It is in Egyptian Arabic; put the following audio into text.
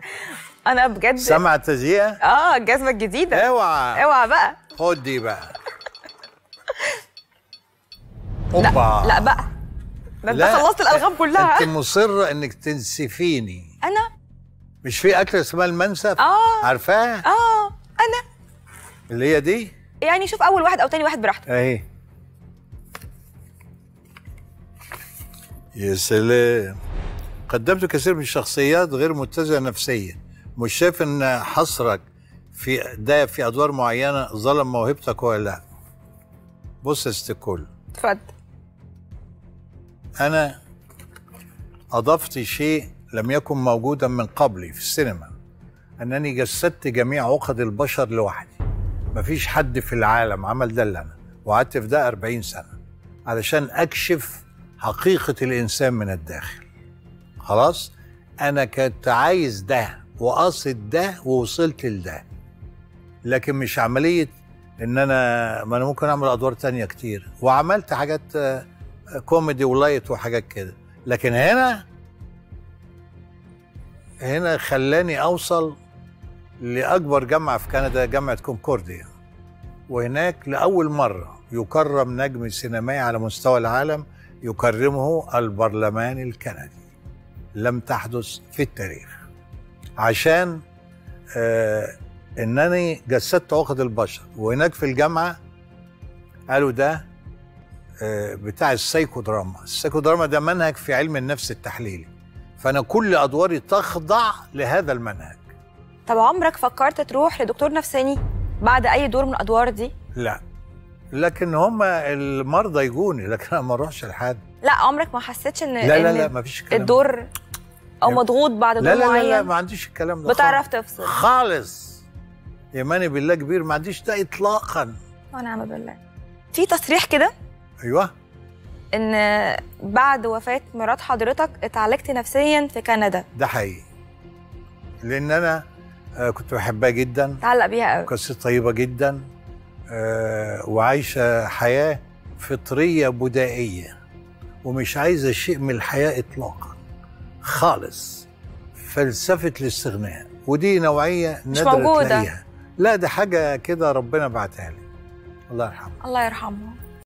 انا بجد سمع التزييق اه الجزمه الجديده اوعى اوعى بقى خد دي بقى لا اوبا لا بقى ده انت لا، خلصت الالغام كلها انت مصره انك تنسفيني انا مش في اكله اسمها المنسف آه. عارفاها اه انا اللي هي دي يعني شوف اول واحد او تاني واحد براحتك اهي يا سلام قدمت كثير من الشخصيات غير متزنه نفسيا مش شايف ان حصرك في ده في ادوار معينه ظلم موهبتك ولا لا بص يا ست الكل اتفضل انا اضفت شيء لم يكن موجودا من قبلي في السينما انني جسدت جميع عقد البشر لوحدي مفيش حد في العالم عمل ده الا انا وقعدت في ده 40 سنه علشان اكشف حقيقه الانسان من الداخل خلاص انا كنت عايز ده وقاصد ده ووصلت لده لكن مش عمليه ان انا ما انا ممكن اعمل ادوار تانية كتير وعملت حاجات آه، كوميدي ولايت وحاجات كده لكن هنا هنا خلاني اوصل لاكبر جامعه في كندا جامعه كونكورديا وهناك لاول مره يكرم نجم سينمائي على مستوى العالم يكرمه البرلمان الكندي لم تحدث في التاريخ عشان آه انني جسدت عقد البشر وهناك في الجامعه قالوا ده آه، بتاع السايكودراما السايكودراما ده منهج في علم النفس التحليلي فانا كل ادواري تخضع لهذا المنهج طب عمرك فكرت تروح لدكتور نفساني بعد اي دور من الادوار دي لا لكن هم المرضى يجوني لكن انا ما اروحش لحد لا عمرك ما حسيتش ان لا لا إن لا ما فيش الكلام ده. الدور او لا. مضغوط بعد دور لا لا, لا, معين لا ما عنديش الكلام ده بتعرف خالص. تفصل خالص ايماني بالله كبير ما عنديش ده اطلاقا ونعم بالله في تصريح كده ايوه ان بعد وفاه مرات حضرتك اتعالجت نفسيا في كندا ده حقيقي لان انا آه، كنت بحبها جدا تعلق بيها قوي قصة طيبة جدا آه، وعايشة حياة فطرية بدائية ومش عايزة شيء من الحياة إطلاقا خالص فلسفة الاستغناء ودي نوعية نادرة موجودة. تلاقيها لا ده حاجة كده ربنا بعتها لي الله يرحمه الله يرحمه